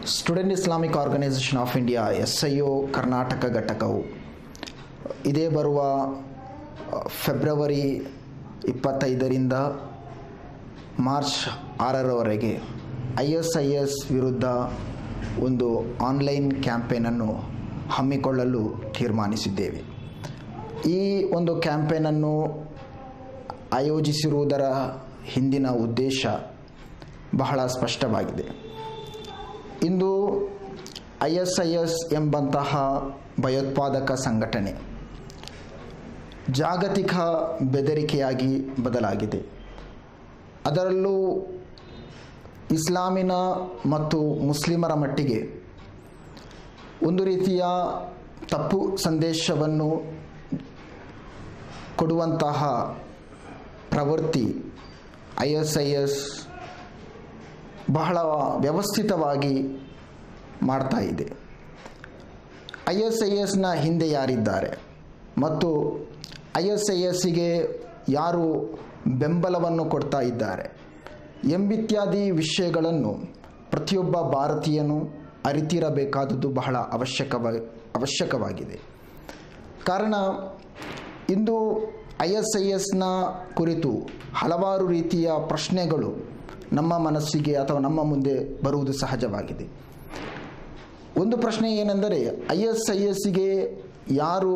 student Islamic organisation of India S I O Karnataka ಘಟಕವು ಇದೇ ಬರುವ ಅ, ಫೆಬ್ರವರಿ ಇಪ್ಪತ್ತೈದರಿಂದ ಮಾರ್ಚ್ ಆರರವರೆಗೆ ಐ ಎಸ್ ಐ ಎಸ್ ವಿರುದ್ಧ ಒಂದು ಆನ್ಲೈನ್ ಕ್ಯಾಂಪೇನನ್ನು ಹಮ್ಮಿಕೊಳ್ಳಲು ತೀರ್ಮಾನಿಸಿದ್ದೇವೆ ಈ ಒಂದು ಕ್ಯಾಂಪೇನನ್ನು ಆಯೋಜಿಸಿರುವುದರ ಹಿಂದಿನ ಉದ್ದೇಶ ಬಹಳ ಸ್ಪಷ್ಟವಾಗಿದೆ ಇಂದು ಐ ಎಸ್ ಐ ಎಸ್ ಎಂಬಂತಹ ಭಯೋತ್ಪಾದಕ ಸಂಘಟನೆ ಜಾಗತಿಕ ಬೆದರಿಕೆಯಾಗಿ ಬದಲಾಗಿದೆ ಅದರಲ್ಲೂ ಇಸ್ಲಾಮಿನ ಮತ್ತು ಮುಸ್ಲಿಮರ ಮಟ್ಟಿಗೆ ಒಂದು ರೀತಿಯ ತಪ್ಪು ಸಂದೇಶವನ್ನು ಕೊಡುವಂತಹ ಪ್ರವೃತ್ತಿ ಐ ಎಸ್ ಐ ಎಸ್ ಬಹಳ ವ್ಯವಸ್ಥಿತವಾಗಿ ಮಾಡ್ತಾ ಇದೆ ಐ ಎಸ್ ಐ ಎಸ್ನ ಹಿಂದೆ ಯಾರಿದ್ದಾರೆ ಮತ್ತು ಐ ಎಸ್ ಐ ಎಸ್ಸಿಗೆ ಯಾರು ಬೆಂಬಲವನ್ನು ಕೊಡ್ತಾ ಇದ್ದಾರೆ ಎಂಬಿತ್ಯಾದಿ ವಿಷಯಗಳನ್ನು ಪ್ರತಿಯೊಬ್ಬ ಭಾರತೀಯನು ಅರಿತಿರಬೇಕಾದದ್ದು ಬಹಳ ಅವಶ್ಯಕವ ಅವಶ್ಯಕವಾಗಿದೆ ಕಾರಣ ಇಂದು ಐ ಎಸ್ ಐ ಎಸ್ನ ಕುರಿತು ಹಲವಾರು ರೀತಿಯ ಪ್ರಶ್ನೆಗಳು ನಮ್ಮ ಮನಸ್ಸಿಗೆ ಅಥವಾ ನಮ್ಮ ಮುಂದೆ ಬರುವುದು ಸಹಜವಾಗಿದೆ ಒಂದು ಪ್ರಶ್ನೆ ಏನೆಂದರೆ ಐ ಎಸ್ ಐ ಎಸ್ಸಿಗೆ ಯಾರು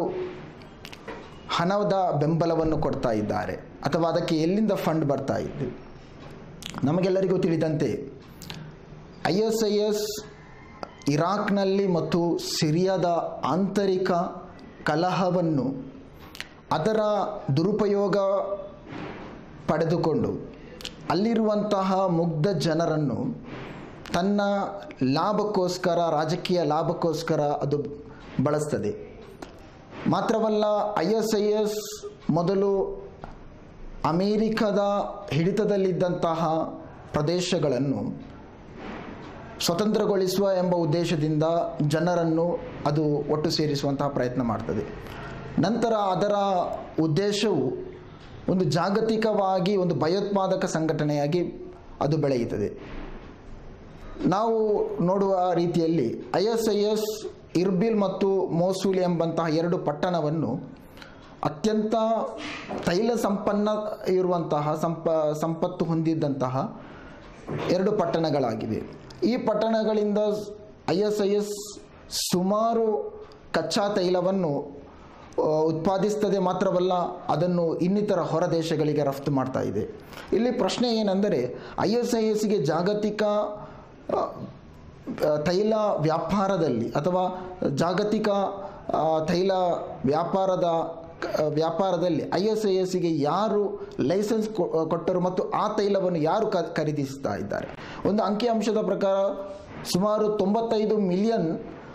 ಹಣದ ಬೆಂಬಲವನ್ನು ಕೊಡ್ತಾ ಇದ್ದಾರೆ ಅಥವಾ ಅದಕ್ಕೆ ಎಲ್ಲಿಂದ ಫಂಡ್ ಬರ್ತಾ ಇದೆ ನಮಗೆಲ್ಲರಿಗೂ ತಿಳಿದಂತೆ ಐ ಎಸ್ ಐ ಎಸ್ ಇರಾಕ್ನಲ್ಲಿ ಮತ್ತು ಸಿರಿಯಾದ ಆಂತರಿಕ ಕಲಹವನ್ನು ಅದರ ದುರುಪಯೋಗ ಪಡೆದುಕೊಂಡು ಅಲ್ಲಿರುವಂತಹ ಮುಗ್ಧ ಜನರನ್ನು ತನ್ನ ಲಾಭಕ್ಕೋಸ್ಕರ ರಾಜಕೀಯ ಲಾಭಕ್ಕೋಸ್ಕರ ಅದು ಬಳಸ್ತದೆ ಮಾತ್ರವಲ್ಲ ಐ ಎಸ್ ಐ ಎಸ್ ಮೊದಲು ಅಮೇರಿಕದ ಹಿಡಿತದಲ್ಲಿದ್ದಂತಹ ಪ್ರದೇಶಗಳನ್ನು ಸ್ವತಂತ್ರಗೊಳಿಸುವ ಎಂಬ ಉದ್ದೇಶದಿಂದ ಜನರನ್ನು ಅದು ಒಟ್ಟು ಸೇರಿಸುವಂತಹ ಪ್ರಯತ್ನ ಮಾಡ್ತದೆ ನಂತರ ಅದರ ಉದ್ದೇಶವು ಒಂದು ಜಾಗತಿಕವಾಗಿ ಒಂದು ಭಯೋತ್ಪಾದಕ ಸಂಘಟನೆಯಾಗಿ ಅದು ಬೆಳೆಯುತ್ತದೆ ನಾವು ನೋಡುವ ರೀತಿಯಲ್ಲಿ I S I S Erbil ಮತ್ತು ಮೋಸೂಲ್ ಎಂಬಂತಹ ಎರಡು ಪಟ್ಟಣವನ್ನು ಅತ್ಯಂತ ತೈಲ ಸಂಪನ್ನ ಇರುವಂತಹ ಸಂಪ ಸಂಪತ್ತು ಹೊಂದಿದ್ದಂತಹ ಎರಡು ಪಟ್ಟಣಗಳಾಗಿವೆ ಈ ಪಟ್ಟಣಗಳಿಂದ ಐ ಎಸ್ ಐ ಎಸ್ ಸುಮಾರು ಕಚ್ಚಾ ತೈಲವನ್ನು ಆ, ಉತ್ಪಾದಿಸ್ತದೆ ಮಾತ್ರವಲ್ಲ ಅದನ್ನು ಇನ್ನಿತರ ಹೊರ ದೇಶಗಳಿಗೆ ರಫ್ತು ಮಾಡ್ತಾ ಇದೆ ಇಲ್ಲಿ ಪ್ರಶ್ನೆ ಏನೆಂದರೆ ಐ ಎಸ್ ಐ ಎಸ್ಗೆ ಜಾಗತಿಕ ಆ, ಆ, ತೈಲ ವ್ಯಾಪಾರದಲ್ಲಿ ಅಥವಾ ಜಾಗತಿಕ ಆ, ತೈಲ ವ್ಯಾಪಾರದ ಕ- ವ್ಯಾಪಾರದಲ್ಲಿ ಐ ಎಸ್ ಐ ಎಸ್ಗೆ ಯಾರು ಲೈಸೆನ್ಸ್ ಕೊ- ಕೊಟ್ಟರು ಮತ್ತು ಆ ತೈಲವನ್ನು ಯಾರು ಕ ಖರೀದಿಸ್ತಾ ಇದ್ದಾರೆ ಒಂದು ಅಂಕಿಅಂಶದ ಪ್ರಕಾರ ಸುಮಾರು ತೊಂಬತ್ತೈದು ಮಿಲಿಯನ್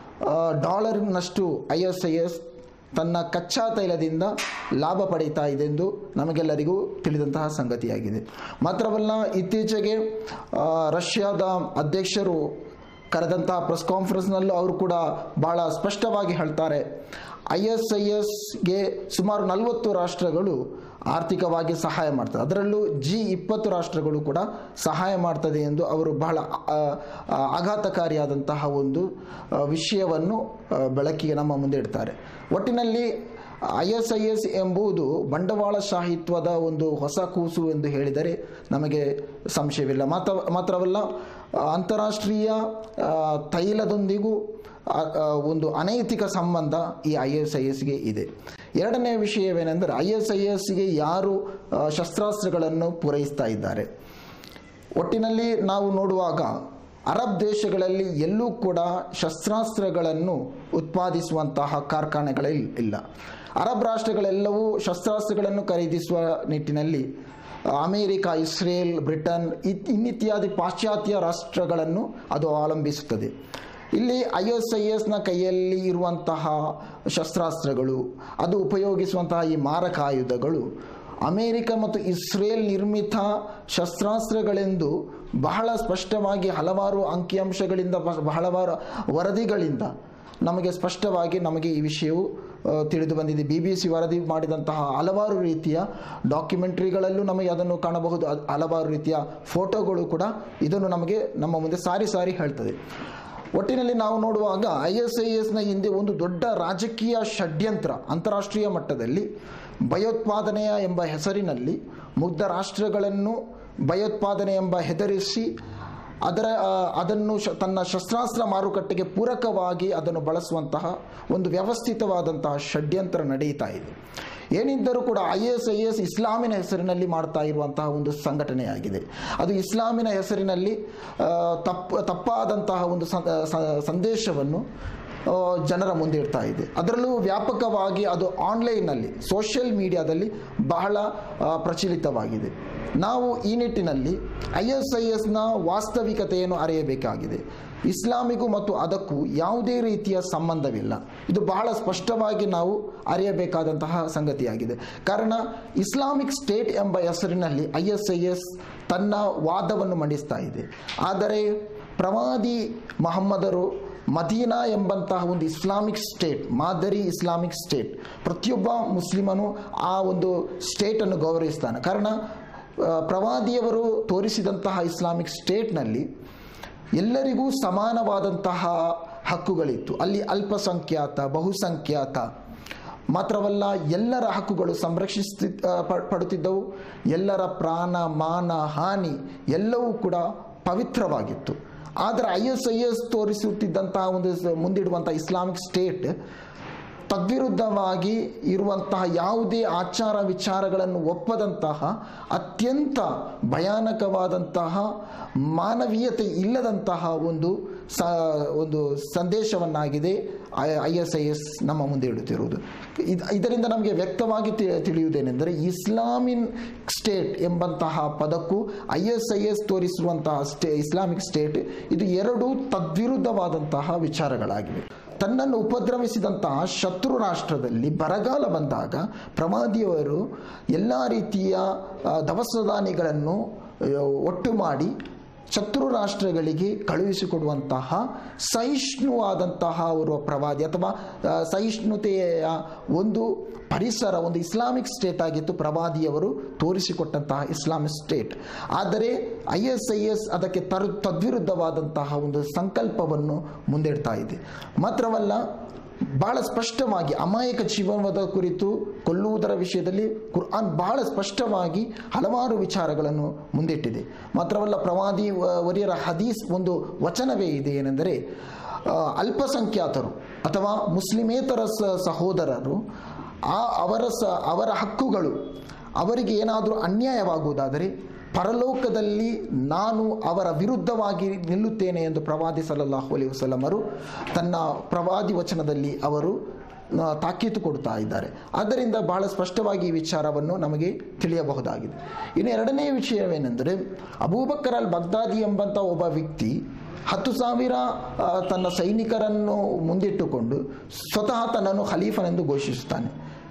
ಡಾಲರ್ನಷ್ಟು ಐ ಎಸ್ ಐ ಎಸ್ ತನ್ನ ಕಚ್ಚಾ ತೈಲದಿಂದ ಲಾಭ ಪಡೀತಾ ಇದೆ ಎಂದು ನಮಗೆಲ್ಲರಿಗೂ ತಿಳಿದಂತಹ ಸಂಗತಿಯಾಗಿದೆ ಮಾತ್ರವಲ್ಲ ಇತ್ತೀಚೆಗೆ ಆ, ರಷ್ಯಾದ ಅಧ್ಯಕ್ಷರು ಕರೆದಂತಹ ಪ್ರೆಸ್ ಕಾನ್ಫರೆನ್ಸ್ನಲ್ಲೂ ಅವರು ಕೂಡ ಬಹಳ ಸ್ಪಷ್ಟವಾಗಿ ಹೇಳ್ತಾರೆ ಐ ಎಸ್ ಐ ಎಸ್ಗೆ ಸುಮಾರು ನಲವತ್ತು ರಾಷ್ಟ್ರಗಳು ಆರ್ಥಿಕವಾಗಿ ಸಹಾಯ ಮಾಡ್ತದೆ ಅದರಲ್ಲೂ ಜಿ ಇಪ್ಪತ್ತು ರಾಷ್ಟ್ರಗಳು ಕೂಡ ಸಹಾಯ ಮಾಡ್ತದೆ ಎಂದು ಅವರು ಬಹಳ ಆ, ಆ, ಆಘಾತಕಾರಿಯಾದಂತಹ ಒಂದು ಆ, ವಿಷಯವನ್ನು ಆ, ಬೆಳಕಿಗೆ ನಮ್ಮ ಮುಂದೆ ಇಡ್ತಾರೆ ಒಟ್ಟಿನಲ್ಲಿ ಐ ಎಸ್ ಐ ಎಸ್ ಎಂಬುದು ಬಂಡವಾಳಶಾಹಿತ್ವದ ಒಂದು ಹೊಸ ಕೂಸು ಎಂದು ಹೇಳಿದರೆ ನಮಗೆ ಸಂಶಯವಿಲ್ಲ ಮಾತ್ರ ಮಾತ್ರವಲ್ಲ ಆ, ಅಂತಾರಾಷ್ಟ್ರೀಯ ಆ, ತೈಲದೊಂದಿಗೂ ಆ, ಆ, ಒಂದು ಅನೈತಿಕ ಸಂಬಂಧ ಈ ಐ ಎಸ್ ಐ ಎಸ್ಗೆ ಇದೆ ಎರಡನೇ ವಿಷಯವೇನೆಂದರೆ ಐ ಎಸ್ ಐ ಎಸ್ಗೆ ಯಾರು ಆ, ಶಸ್ತ್ರಾಸ್ತ್ರಗಳನ್ನು ಪೂರೈಸ್ತಾ ಇದ್ದಾರೆ ಒಟ್ಟಿನಲ್ಲಿ ನಾವು ನೋಡುವಾಗ ಅರಬ್ ದೇಶಗಳಲ್ಲಿ ಎಲ್ಲೂ ಕೂಡ ಶಸ್ತ್ರಾಸ್ತ್ರಗಳನ್ನು ಉತ್ಪಾದಿಸುವಂತಹ ಕಾರ್ಖಾನೆಗಳೇ ಇಲ್ಲ ಅರಬ್ ರಾಷ್ಟ್ರಗಳೆಲ್ಲವೂ ಶಸ್ತ್ರಾಸ್ತ್ರಗಳನ್ನು ಖರೀದಿಸುವ ನಿಟ್ಟಿನಲ್ಲಿ ಅಮೇರಿಕ ಇಸ್ರೇಲ್ ಬ್ರಿಟನ್ ಇತ್ ಇನ್ನಿತ್ಯಾದಿ ಪಾಶ್ಚಾತ್ಯ ರಾಷ್ಟ್ರಗಳನ್ನು ಅದು ಅವಲಂಬಿಸುತ್ತದೆ ಇಲ್ಲಿ ಐ ಎಸ್ ಐ ಎಸ್ನ ಕೈಯಲ್ಲಿ ಇರುವಂತಹ ಶಸ್ತ್ರಾಸ್ತ್ರಗಳು ಅದು ಉಪಯೋಗಿಸುವಂತಹ ಈ ಮಾರಕ ಆಯುಧಗಳು ಅಮೇರಿಕ ಮತ್ತು ಇಸ್ರೇಲ್ ನಿರ್ಮಿತ ಶಸ್ತ್ರಾಸ್ತ್ರಗಳೆಂದು ಬಹಳ ಸ್ಪಷ್ಟವಾಗಿ ಹಲವಾರು ಅಂಕಿಅಂಶಗಳಿಂದ ಬ- ಹಲವಾರು ವರದಿಗಳಿಂದ ನಮಗೆ ಸ್ಪಷ್ಟವಾಗಿ ನಮಗೆ ಈ ವಿಷಯವು ಆ, ತಿಳಿದು ಬಂದಿದೆ ಬಿ ಬಿ ಸಿ ವರದಿ ಮಾಡಿದಂತಹ ಹಲವಾರು ರೀತಿಯ ಡಾಕ್ಯುಮೆಂಟ್ರಿಗಳಲ್ಲೂ ನಮಗೆ ಅದನ್ನು ಕಾಣಬಹುದು ಅದ್- ಹಲವಾರು ರೀತಿಯ ಫೋಟೋಗಳು ಕೂಡ ಇದನ್ನು ನಮಗೆ ನಮ್ಮ ಮುಂದೆ ಸಾರಿ ಸಾರಿ ಹೇಳ್ತದೆ ಒಟ್ಟಿನಲ್ಲಿ ನಾವು ನೋಡುವಾಗ ಐ ಎಸ್ ಐ ಎಸ್ನ ಹಿಂದೆ ಒಂದು ದೊಡ್ಡ ರಾಜಕೀಯ ಷಡ್ಯಂತ್ರ ಅಂತಾರಾಷ್ಟ್ರೀಯ ಮಟ್ಟದಲ್ಲಿ ಭಯೋತ್ಪಾದನೆಯ ಎಂಬ ಹೆಸರಿನಲ್ಲಿ ಮುಗ್ಧ ರಾಷ್ಟ್ರಗಳನ್ನು ಭಯೋತ್ಪಾದನೆ ಎಂಬ ಹೆದರಿಸಿ ಅದರ ಆ, ಅದನ್ನು ಶ ತನ್ನ ಶಸ್ತ್ರಾಸ್ತ್ರ ಮಾರುಕಟ್ಟೆಗೆ ಪೂರಕವಾಗಿ ಅದನ್ನು ಬಳಸುವಂತಹ ಒಂದು ವ್ಯವಸ್ಥಿತವಾದಂತಹ ಷಡ್ಯಂತ್ರ ನಡೆಯುತ್ತಾ ಇದೆ ಏನಿದ್ದರೂ ಕೂಡ ಐ ಎಸ್ ಐ ಎಸ್ ಇಸ್ಲಾಮಿನ ಹೆಸರಿನಲ್ಲಿ ಮಾಡ್ತಾ ಇರುವಂತಹ ಒಂದು ಸಂಘಟನೆಯಾಗಿದೆ ಅದು ಇಸ್ಲಾಮಿನ ಹೆಸರಿನಲ್ಲಿ ಆ, ತಪ್ಪು ತಪ್ಪಾದಂತಹ ಒಂದು ಸಂ- ಸ- ಸಂದೇಶವನ್ನು ಆ, ಜನರ ಮುಂದೆ ಇಡ್ತಾ ಇದೆ ಅದರಲ್ಲೂ ವ್ಯಾಪಕವಾಗಿ ಅದು ಆನ್ಲೈನ್ನಲ್ಲಿ ಸೋಷಿಯಲ್ ಮೀಡಿಯಾದಲ್ಲಿ ಬಹಳ ಆ, ಪ್ರಚಲಿತವಾಗಿದೆ ನಾವು ಈ ನಿಟ್ಟಿನಲ್ಲಿ ಐ ಎಸ್ ಐ ಎಸ್ನ ವಾಸ್ತವಿಕತೆಯನ್ನು ಅರಿಯಬೇಕಾಗಿದೆ ಇಸ್ಲಾಮಿಗೂ ಮತ್ತು ಅದಕ್ಕೂ ಯಾವುದೇ ರೀತಿಯ ಸಂಬಂಧವಿಲ್ಲ ಇದು ಬಹಳ ಸ್ಪಷ್ಟವಾಗಿ ನಾವು ಅರಿಯಬೇಕಾದಂತಹ ಸಂಗತಿಯಾಗಿದೆ ಕಾರಣ ಇಸ್ಲಾಮಿಕ್ ಸ್ಟೇಟ್ ಎಂಬ ಹೆಸರಿನಲ್ಲಿ ಐ ಎಸ್ ಐ ಎಸ್ ತನ್ನ ವಾದವನ್ನು ಮಂಡಿಸ್ತಾ ಇದೆ ಆದರೆ ಪ್ರವಾದಿ ಮಹಮ್ಮದರು ಮದೀನಾ ಎಂಬಂತಹ ಒಂದು ಇಸ್ಲಾಮಿಕ್ ಸ್ಟೇಟ್ ಮಾದರಿ ಇಸ್ಲಾಮಿಕ್ ಸ್ಟೇಟ್ ಪ್ರತಿಯೊಬ್ಬ ಮುಸ್ಲಿಮನು ಆ ಒಂದು ಸ್ಟೇಟನ್ನು ಗೌರವಿಸ್ತಾನೆ ಕಾರಣ ಆ, ಪ್ರವಾದಿಯವರು ತೋರಿಸಿದಂತಹ ಇಸ್ಲಾಮಿಕ್ ಸ್ಟೇಟ್ನಲ್ಲಿ ಎಲ್ಲರಿಗೂ ಸಮಾನವಾದಂತಹ ಹಕ್ಕುಗಳಿತ್ತು ಅಲ್ಲಿ ಅಲ್ಪಸಂಖ್ಯಾತ ಬಹುಸಂಖ್ಯಾತ ಮಾತ್ರವಲ್ಲ ಎಲ್ಲರ ಹಕ್ಕುಗಳು ಸಂರಕ್ಷಿಸ್ತಿ ಆ, ಪ- ಪಡುತ್ತಿದ್ದವು ಎಲ್ಲರ ಪ್ರಾಣ ಮಾನ ಹಾನಿ ಎಲ್ಲವೂ ಕೂಡ ಪವಿತ್ರವಾಗಿತ್ತು ಆದರೆ ಐ ಎಸ್ ಐ ಎಸ್ ತೋರಿಸುತ್ತಿದ್ದಂತಹ ಒಂದು ಸ- ಮುಂದಿಡುವಂತಹ ಇಸ್ಲಾಮಿಕ್ ಸ್ಟೇಟ್ ತದ್ವಿರುದ್ಧವಾಗಿ ಇರುವಂತಹ ಯಾವುದೇ ಆಚಾರ ವಿಚಾರಗಳನ್ನು ಒಪ್ಪದಂತಹ ಅತ್ಯಂತ ಭಯಾನಕವಾದಂತಹ ಮಾನವೀಯತೆ ಇಲ್ಲದಂತಹ ಒಂದು ಸ ಒಂದು ಸಂದೇಶವನ್ನಾಗಿದೆ ಐ ಎಸ್ ಐ ಎಸ್ ನಮ್ಮ ಮುಂದೆ ಇಡುತ್ತಿರುವುದು ಇದ್- ಇದರಿಂದ ನಮಗೆ ವ್ಯಕ್ತವಾಗಿ ತಿ- ತಿಳಿಯುವುದೇನೆಂದರೆ ಇಸ್ಲಾಮಿನ್ ಸ್ಟೇಟ್ ಎಂಬಂತಹ ಪದಕ್ಕೂ ಐ ಎಸ್ ಐ ಎಸ್ ತೋರಿಸಿರುವಂತಹ ಸ್ಟೇ ಇಸ್ಲಾಮಿಕ್ ಸ್ಟೇಟ್ ಇದು ಎರಡು ತದ್ವಿರುದ್ಧವಾದಂತಹ ವಿಚಾರಗಳಾಗಿವೆ ತನ್ನನ್ನು ಉಪದ್ರವಿಸಿದಂತಹ ಶತ್ರು ರಾಷ್ಟ್ರದಲ್ಲಿ ಬರಗಾಲ ಬಂದಾಗ ಪ್ರವಾದಿಯವರು ಎಲ್ಲ ರೀತಿಯ ಆ, ದವಸದಾನಿಗಳನ್ನು ಆ, ಒಟ್ಟು ಮಾಡಿ ಶತ್ರು ರಾಷ್ಟ್ರಗಳಿಗೆ ಕಳುಹಿಸಿಕೊಡುವಂತಹ ಸಹಿಷ್ಣುವಾದಂತಹ ಅವರು ಪ್ರವಾದಿ ಅಥವಾ ಆ, ಸಹಿಷ್ಣುತೆಯ ಒಂದು ಪರಿಸರ ಒಂದು ಇಸ್ಲಾಮಿಕ್ ಸ್ಟೇಟ್ ಆಗಿತ್ತು ಪ್ರವಾದಿಯವರು ತೋರಿಸಿಕೊಟ್ಟಂತಹ ಇಸ್ಲಾಮಿಕ್ ಸ್ಟೇಟ್ ಆದರೆ ಐ ಎಸ್ ಐ ಎಸ್ ಅದಕ್ಕೆ ತರ್ ತದ್ವಿರುದ್ಧವಾದಂತಹ ಒಂದು ಸಂಕಲ್ಪವನ್ನು ಮುಂದಿಡ್ತಾ ಇದೆ ಮಾತ್ರವಲ್ಲ ಬಹಳ ಸ್ಪಷ್ಟವಾಗಿ ಅಮಾಯಕ ಜೀವನದ ಕುರಿತು ಕೊಲ್ಲುವುದರ ವಿಷಯದಲ್ಲಿ ಕುರ್ಆನ್ ಬಹಳ ಸ್ಪಷ್ಟವಾಗಿ ಹಲವಾರು ವಿಚಾರಗಳನ್ನು ಮುಂದಿಟ್ಟಿದೆ ಮಾತ್ರವಲ್ಲ ಪ್ರವಾದಿ ವ- ವರಿಯರ ಹದೀಸ್ ಒಂದು ವಚನವೇ ಇದೆ ಏನೆಂದರೆ ಆ, ಅಲ್ಪಸಂಖ್ಯಾತರು ಅಥವಾ ಮುಸ್ಲಿಮೇತರ ಸ- ಸಹೋದರರು ಆ ಅವರ ಸ ಅವರ ಹಕ್ಕುಗಳು ಅವರಿಗೆ ಏನಾದರೂ ಅನ್ಯಾಯವಾಗುವುದಾದರೆ ಪರಲೋಕದಲ್ಲಿ ನಾನು ಅವರ ವಿರುದ್ಧವಾಗಿ ನಿಲ್ಲುತ್ತೇನೆ ಎಂದು ಪ್ರವಾದಿ ಸಲ್ಲಲ್ಲಾಹು ಅಲೈಹಿ ವಸಲ್ಲಮರು ತನ್ನ ಪ್ರವಾದಿ ವಚನದಲ್ಲಿ ಅವರು ಆ, ತಾಕೀತು ಕೊಡ್ತಾ ಇದ್ದಾರೆ ಆದ್ದರಿಂದ ಬಹಳ ಸ್ಪಷ್ಟವಾಗಿ ಈ ವಿಚಾರವನ್ನು ನಮಗೆ ತಿಳಿಯಬಹುದಾಗಿದೆ ಇನ್ನು ಎರಡನೇ ವಿಷಯವೇನೆಂದರೆ ಅಬೂಬಕ್ಕರ್ ಅಲ್ ಬಗ್ದಾದಿ ಎಂಬಂಥ ಒಬ್ಬ ವ್ಯಕ್ತಿ ಹತ್ತು ಸಾವಿರ ಆ, ತನ್ನ ಸೈನಿಕರನ್ನು ಮುಂದಿಟ್ಟುಕೊಂಡು ಸ್ವತಃ ತನ್ನನ್ನು ಖಲೀಫನೆಂದು ಘೋಷಿಸುತ್ತಾನೆ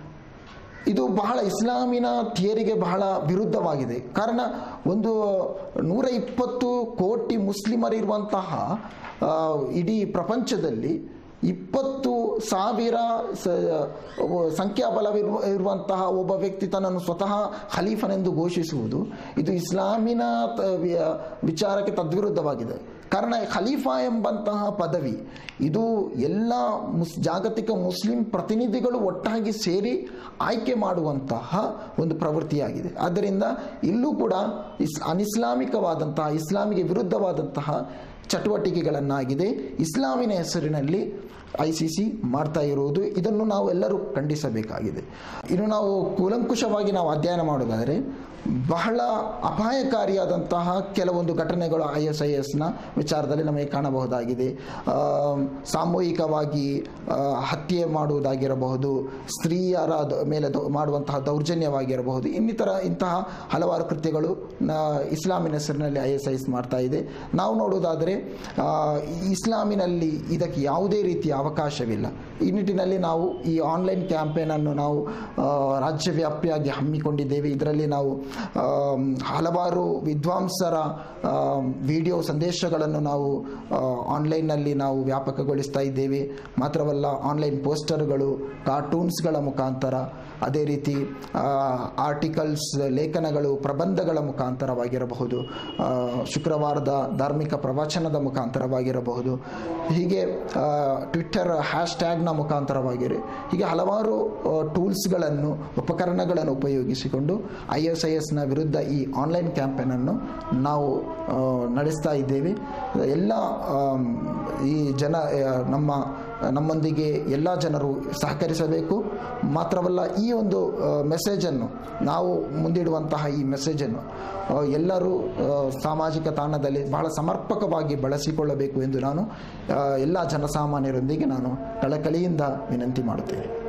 ಇದು ಬಹಳ ಇಸ್ಲಾಮಿನ ಥಿಯರಿಗೆ ಬಹಳ ವಿರುದ್ಧವಾಗಿದೆ ಕಾರಣ ಒಂದು ನೂರ ಇಪ್ಪತ್ತು ಕೋಟಿ ಮುಸ್ಲಿಮರಿರುವಂತಹ ಆ, ಇಡೀ ಪ್ರಪಂಚದಲ್ಲಿ ಇಪ್ಪತ್ತು ಸಾವಿರ ಸ ಸಂಖ್ಯಾಬಲವಿರುವ ಇರುವಂತಹ ಒಬ್ಬ ವ್ಯಕ್ತಿ ತನ್ನನ್ನು ಸ್ವತಃ ಖಲೀಫನೆಂದು ಘೋಷಿಸುವುದು ಇದು ಇಸ್ಲಾಮಿನ ತ- ವಿ- ವಿಚಾರಕ್ಕೆ ತದ್ವಿರುದ್ಧವಾಗಿದೆ ಕಾರಣ ಖಲೀಫಾ ಎಂಬಂತಹ ಪದವಿ ಇದು ಎಲ್ಲ ಮುಸ್ ಜಾಗತಿಕ ಮುಸ್ಲಿಂ ಪ್ರತಿನಿಧಿಗಳು ಒಟ್ಟಾಗಿ ಸೇರಿ ಆಯ್ಕೆ ಮಾಡುವಂತಹ ಒಂದು ಪ್ರವೃತ್ತಿಯಾಗಿದೆ ಆದ್ದರಿಂದ ಇಲ್ಲೂ ಕೂಡ ಇಸ್ ಅನಿಸ್ಲಾಮಿಕವಾದಂತಹ ಇಸ್ಲಾಮಿಗೆ ವಿರುದ್ಧವಾದಂತಹ ಚಟುವಟಿಕೆಗಳನ್ನಾಗಿದೆ ಇಸ್ಲಾಮಿನ ಹೆಸರಿನಲ್ಲಿ ಐ ಸಿ ಸಿ ಮಾಡ್ತಾ ಇರುವುದು ಇದನ್ನು ನಾವು ಎಲ್ಲರೂ ಖಂಡಿಸಬೇಕಾಗಿದೆ ಇನ್ನು ನಾವು ಕೂಲಂಕುಷವಾಗಿ ನಾವು ಅಧ್ಯಯನ ಮಾಡೋದಾದರೆ ಬಹಳ ಅಪಾಯಕಾರಿಯಾದಂತಹ ಕೆಲವೊಂದು ಘಟನೆಗಳು ಐ ಎಸ್ ಐ ಎಸ್ನ ವಿಚಾರದಲ್ಲಿ ನಮಗೆ ಕಾಣಬಹುದಾಗಿದೆ ಆ, ಸಾಮೂಹಿಕವಾಗಿ ಆ, ಹತ್ಯೆ ಮಾಡುವುದಾಗಿರಬಹುದು ಸ್ತ್ರೀಯರ ದ- ಮೇಲೆ ದೌ- ಮಾಡುವಂತಹ ದೌರ್ಜನ್ಯವಾಗಿರಬಹುದು ಇನ್ನಿತರ ಇಂತಹ ಹಲವಾರು ಕೃತ್ಯಗಳು ನ- ಇಸ್ಲಾಮಿನ ಹೆಸರಿನಲ್ಲಿ ಐ ಎಸ್ ಐ ಎಸ್ ಮಾಡ್ತಾ ಇದೆ ನಾವು ನೋಡುವುದಾದರೆ ಆ, ಈ ಇಸ್ಲಾಮಿನಲ್ಲಿ ಇದಕ್ಕೆ ಯಾವುದೇ ರೀತಿಯ ಅವಕಾಶವಿಲ್ಲ ಈ ನಿಟ್ಟಿನಲ್ಲಿ ನಾವು ಈ ಆನ್ಲೈನ್ ಕ್ಯಾಂಪೇನನ್ನು ನಾವು ಆ, ರಾಜ್ಯವ್ಯಾಪಿಯಾಗಿ ಹಮ್ಮಿಕೊಂಡಿದ್ದೇವೆ ಇದರಲ್ಲಿ ನಾವು ಆಮ್, ಹಲವಾರು ವಿದ್ವಾಂಸರ ಆಮ್, ವಿಡಿಯೋ ಸಂದೇಶಗಳನ್ನು ನಾವು ಆ, ಆನ್ಲೈನ್ನಲ್ಲಿ ನಾವು ವ್ಯಾಪಕಗೊಳಿಸ್ತಾ ಇದ್ದೇವೆ ಮಾತ್ರವಲ್ಲ ಆನ್ಲೈನ್ ಪೋಸ್ಟರ್ಗಳು ಕಾರ್ಟೂನ್ಸ್ಗಳ ಮುಖಾಂತರ ಅದೇ ರೀತಿ ಆ, ಆರ್ಟಿಕಲ್ಸ್ ಲೇಖನಗಳು ಪ್ರಬಂಧಗಳ ಮುಖಾಂತರವಾಗಿರಬಹುದು ಆ, ಶುಕ್ರವಾರದ ಧಾರ್ಮಿಕ ಪ್ರವಚನದ ಮುಖಾಂತರವಾಗಿರಬಹುದು ಹೀಗೆ ಆ, ಟ್ವಿಟ್ಟರ್ ಹ್ಯಾಶ್ ಟ್ಯಾಗ್ನ ಮುಖಾಂತರವಾಗಿರಿ ಹೀಗೆ ಹಲವಾರು ಆ, ಟೂಲ್ಸ್ಗಳನ್ನು ಉಪಕರಣಗಳನ್ನು ಉಪಯೋಗಿಸಿಕೊಂಡು ಐ ಎಸ್ ಐ ಎಸ್ನ ವಿರುದ್ಧ ಈ ಆನ್ಲೈನ್ ಕ್ಯಾಂಪೇನನ್ನು ನಾವು ಆ, ನಡೆಸ್ತಾ ಇದ್ದೇವೆ ಎಲ್ಲ ಆಮ್, ಈ ಜನ ಆ, ನಮ್ಮ ನಮ್ಮೊಂದಿಗೆ ಎಲ್ಲ ಜನರು ಸಹಕರಿಸಬೇಕು ಮಾತ್ರವಲ್ಲ ಈ ಒಂದು ಮೆಸೇಜನ್ನು ನಾವು ಮುಂದಿಡುವಂತಹ ಈ ಮೆಸೇಜನ್ನು ಆ, ಎಲ್ಲರೂ ಆ, ಸಾಮಾಜಿಕ ತಾಣದಲ್ಲಿ ಬಹಳ ಸಮರ್ಪಕವಾಗಿ ಬಳಸಿಕೊಳ್ಳಬೇಕು ಎಂದು ನಾನು ಆ, ಎಲ್ಲ ಜನಸಾಮಾನ್ಯರೊಂದಿಗೆ ನಾನು ಕಳಕಳಿಯಿಂದ ವಿನಂತಿ ಮಾಡುತ್ತೇನೆ